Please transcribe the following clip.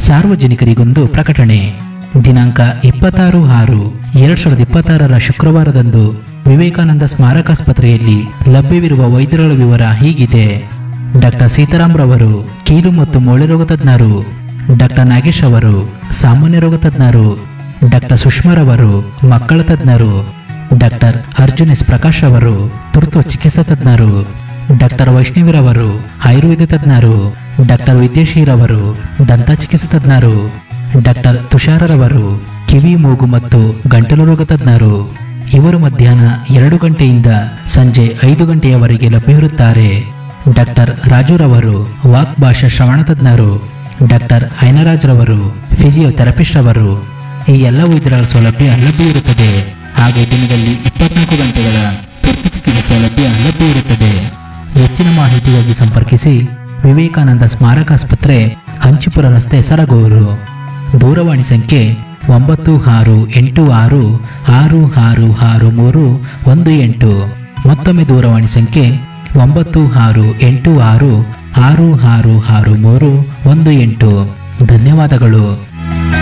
ಸಾರ್ವಜನಿಕರಿಗೊಂದು ಪ್ರಕಟಣೆ ದಿನಾಂಕ ಇಪ್ಪತ್ತಾರು ಆರು ಎರಡ್ ಸಾವಿರದ ಇಪ್ಪತ್ತಾರರ ಶುಕ್ರವಾರದಂದು ವಿವೇಕಾನಂದ ಸ್ಮಾರಕಾಸ್ಪತ್ರೆಯಲ್ಲಿ ಲಭ್ಯವಿರುವ ವೈದ್ಯರುಗಳ ವಿವರ ಹೀಗಿದೆ ಡಾಕ್ಟರ್ ಸೀತಾರಾಮ್ ರವರು ಕೀಲು ಮತ್ತು ಮೂಳೆ ರೋಗ ತಜ್ಞರು ಡಾಕ್ಟರ್ ನಾಗೇಶ್ ಅವರು ಸಾಮಾನ್ಯ ರೋಗ ತಜ್ಞರು ಡಾಕ್ಟರ್ ಸುಷ್ಮಾರವರು ಮಕ್ಕಳ ತಜ್ಞರು ಡಾಕ್ಟರ್ ಅರ್ಜುನ್ ಎಸ್ ಪ್ರಕಾಶ್ ಅವರು ತುರ್ತು ಚಿಕಿತ್ಸಾ ತಜ್ಞರು ಡಾಕ್ಟರ್ ವೈಷ್ಣವಿರವರು ಆಯುರ್ವೇದ ತಜ್ಞರು ಡಾಕ್ಟರ್ ವಿದ್ಯಾಶೀರವರು ದಂತ ಚಿಕಿತ್ಸಾ ತಜ್ಞರು ಡಾಕ್ಟರ್ ತುಷಾರರವರು ಕಿವಿ ಮೂಗು ಮತ್ತು ಗಂಟಲು ರೋಗ ತಜ್ಞರು ಇವರು ಮಧ್ಯಾಹ್ನ ಎರಡು ಗಂಟೆಯಿಂದ ಸಂಜೆ ಐದು ಗಂಟೆಯವರೆಗೆ ಲಭ್ಯವಿರುತ್ತಾರೆ ಡಾಕ್ಟರ್ ರಾಜುರವರು ವಾಕ್ ಭಾಷಾ ಶ್ರವಣ ತಜ್ಞರು ಡಾಕ್ಟರ್ ಹೈನರಾಜ್ ರವರು ಫಿಸಿಯೋಥೆರಪಿಸ್ಟ್ ಅವರು ಈ ಎಲ್ಲ ವೈದ್ಯರ ಸೌಲಭ್ಯ ಲಭ್ಯವಿರುತ್ತದೆ ಹಾಗೆ ದಿನದಲ್ಲಿ ಇಪ್ಪತ್ನಾಲ್ಕು ಗಂಟೆಗಳ ತುರ್ತು ಚಿಕಿತ್ಸೆ ಸೌಲಭ್ಯ ಲಭ್ಯವಿರುತ್ತದೆ ಹೆಚ್ಚಿನ ಮಾಹಿತಿಗಾಗಿ ಸಂಪರ್ಕಿಸಿ ವಿವೇಕಾನಂದ ಸ್ಮಾರಕಾಸ್ಪತ್ರೆ ಹಂಚಿಪುರ ರಸ್ತೆ ಸರಗೂರು ದೂರವಾಣಿ ಸಂಖ್ಯೆ ಒಂಬತ್ತು ಆರು ಎಂಟು ಆರು ಆರು ಆರು ಆರು ಮೂರು ಒಂದು ಎಂಟು ಮತ್ತೊಮ್ಮೆ ದೂರವಾಣಿ ಸಂಖ್ಯೆ ಒಂಬತ್ತು ಆರು ಎಂಟು ಆರು ಆರು ಆರು ಆರು ಮೂರು ಒಂದು ಎಂಟು ಧನ್ಯವಾದಗಳು